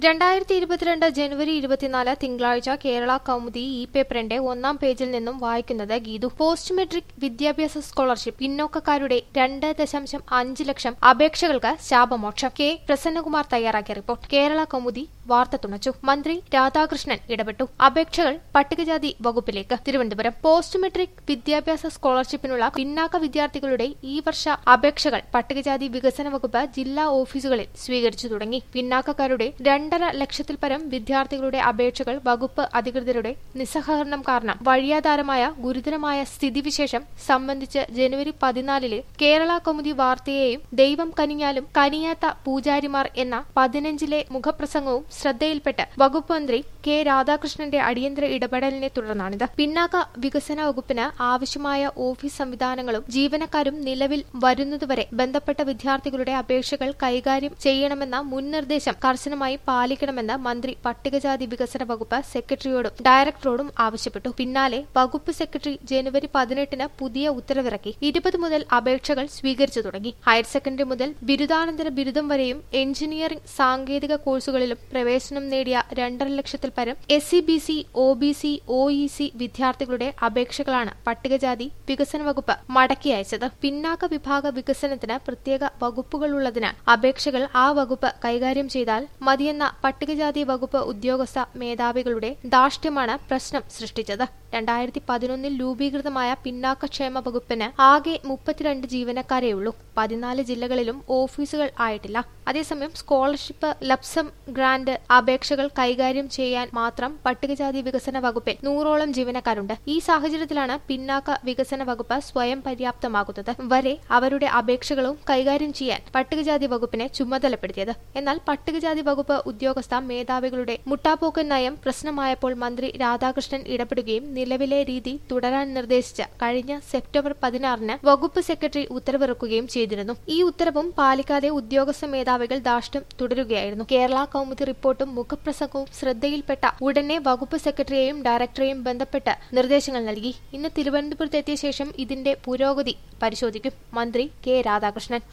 രണ്ടായിരത്തി ഇരുപത്തിരണ്ട് ജനുവരി ഇരുപത്തിനാല് തിങ്കളാഴ്ച കേരള കൗമുദി ഈ പേപ്പറിന്റെ ഒന്നാം പേജിൽ നിന്നും വായിക്കുന്നത് ഗീതു പോസ്റ്റ് മെട്രിക് വിദ്യാഭ്യാസ സ്കോളർഷിപ്പ് പിന്നോക്കക്കാരുടെ രണ്ട് ദശാംശം അഞ്ച് ലക്ഷം അപേക്ഷകൾക്ക് ശാപമോക്ഷം കെ പ്രസന്നകുമാർ തയ്യാറാക്കിയ റിപ്പോർട്ട് കേരള കൗമുദി വാർത്ത തുണച്ചു മന്ത്രി രാധാകൃഷ്ണൻ ഇടപെട്ടു അപേക്ഷകൾ പട്ടികജാതി വകുപ്പിലേക്ക് തിരുവനന്തപുരം പോസ്റ്റ് മെട്രിക് വിദ്യാഭ്യാസ സ്കോളർഷിപ്പിനുള്ള പിന്നാക്ക വിദ്യാർത്ഥികളുടെ ഈ വർഷ അപേക്ഷകൾ പട്ടികജാതി വികസന വകുപ്പ് ജില്ലാ ഓഫീസുകളിൽ സ്വീകരിച്ചു തുടങ്ങി പിന്നാക്കക്കാരുടെ രണ്ടര ലക്ഷത്തിൽ പരം വിദ്യാർത്ഥികളുടെ അപേക്ഷകൾ വകുപ്പ് അധികൃതരുടെ നിസ്സഹകരണം കാരണം വഴിയാധാരമായ ഗുരുതരമായ സ്ഥിതിവിശേഷം സംബന്ധിച്ച് ജനുവരി പതിനാലിലെ കേരള കൗമുദി വാർത്തയെയും ദൈവം കനിഞ്ഞാലും കനിയാത്ത പൂജാരിമാർ എന്ന പതിനഞ്ചിലെ മുഖപ്രസംഗവും ശ്രദ്ധയിൽപ്പെട്ട് വകുപ്പ് മന്ത്രി കെ രാധാകൃഷ്ണന്റെ അടിയന്തര ഇടപെടലിനെ തുടർന്നാണിത് പിന്നാക്ക വികസന വകുപ്പിന് ആവശ്യമായ ഓഫീസ് സംവിധാനങ്ങളും ജീവനക്കാരും നിലവിൽ വരുന്നതുവരെ ബന്ധപ്പെട്ട വിദ്യാർത്ഥികളുടെ അപേക്ഷകൾ കൈകാര്യം ചെയ്യണമെന്ന മുൻ നിർദ്ദേശം കർശനമായി പാലിക്കണമെന്ന് മന്ത്രി പട്ടികജാതി വികസന വകുപ്പ് സെക്രട്ടറിയോടും ഡയറക്ടറോടും ആവശ്യപ്പെട്ടു പിന്നാലെ വകുപ്പ് സെക്രട്ടറി ജനുവരി പതിനെട്ടിന് പുതിയ ഉത്തരവിറക്കി ഇരുപത് മുതൽ അപേക്ഷകൾ സ്വീകരിച്ചു തുടങ്ങി ഹയർ സെക്കൻഡറി മുതൽ ബിരുദാനന്തര ബിരുദം വരെയും എഞ്ചിനീയറിംഗ് സാങ്കേതിക കോഴ്സുകളിലും പ്രവേശനം നേടിയ രണ്ടര ലക്ഷത്തിൽ പരം S C B C O B C O E C വിദ്യാർത്ഥികളുടെ അപേക്ഷകളാണ് പട്ടികജാതി വികസന വകുപ്പ് മടക്കി അയച്ചത് പിന്നാക്ക വിഭാഗ വികസനത്തിന് പ്രത്യേക വകുപ്പുകളുള്ളതിനാൽ അപേക്ഷകൾ ആ വകുപ്പ് കൈകാര്യം ചെയ്താൽ മതിയെന്ന പട്ടികജാതി വകുപ്പ് ഉദ്യോഗസ്ഥ മേധാവികളുടെ ധാർഷ്ട്യമാണ് പ്രശ്നം സൃഷ്ടിച്ചത് രണ്ടായിരത്തി പതിനൊന്നിൽ രൂപീകൃതമായ പിന്നാക്കക്ഷേമ വകുപ്പിന് ആകെ മുപ്പത്തിരണ്ട് ജീവനക്കാരെയുള്ളൂ പതിനാല് ജില്ലകളിലും ഓഫീസുകൾ ആയിട്ടില്ല അതേസമയം സ്കോളർഷിപ്പ് ലപ്സം ഗ്രാന്റ് അപേക്ഷകൾ കൈകാര്യം ചെയ്യാൻ മാത്രം പട്ടികജാതി വികസന വകുപ്പിൽ നൂറോളം ജീവനക്കാരുണ്ട് ഈ സാഹചര്യത്തിലാണ് പിന്നാക്ക വികസന വകുപ്പ് സ്വയം പര്യാപ്തമാകുന്നത് വരെ അവരുടെ അപേക്ഷകളും കൈകാര്യം ചെയ്യാൻ പട്ടികജാതി വകുപ്പിനെ ചുമതലപ്പെടുത്തിയത് എന്നാൽ പട്ടികജാതി വകുപ്പ് ഉദ്യോഗസ്ഥ മേധാവികളുടെ മുട്ടാപ്പോക്കൻ നയം പ്രശ്നമായപ്പോൾ മന്ത്രി രാധാകൃഷ്ണൻ ഇടപെടുകയും നിലവിലെ രീതി തുടരാൻ നിർദ്ദേശിച്ച് കഴിഞ്ഞ സെപ്റ്റംബർ പതിനാറിന് വകുപ്പ് സെക്രട്ടറി ഉത്തരവിറക്കുകയും ചെയ്തിരുന്നു ഈ ഉത്തരവും പാലിക്കാതെ ഉദ്യോഗസ്ഥ മേധാവികൾ ധാർഷ്ട്യം തുടരുകയായിരുന്നു കേരള കൗമുദി റിപ്പോർട്ടും മുഖപ്രസംഗവും ശ്രദ്ധയിൽപ്പെട്ട ഉടനെ വകുപ്പ് സെക്രട്ടറിയെയും ഡയറക്ടറെയും ബന്ധപ്പെട്ട് നിർദ്ദേശങ്ങൾ നൽകി ഇന്ന് തിരുവനന്തപുരത്തെത്തിയ ശേഷം ഇതിന്റെ പുരോഗതി പരിശോധിക്കും മന്ത്രി കെ രാധാകൃഷ്ണൻ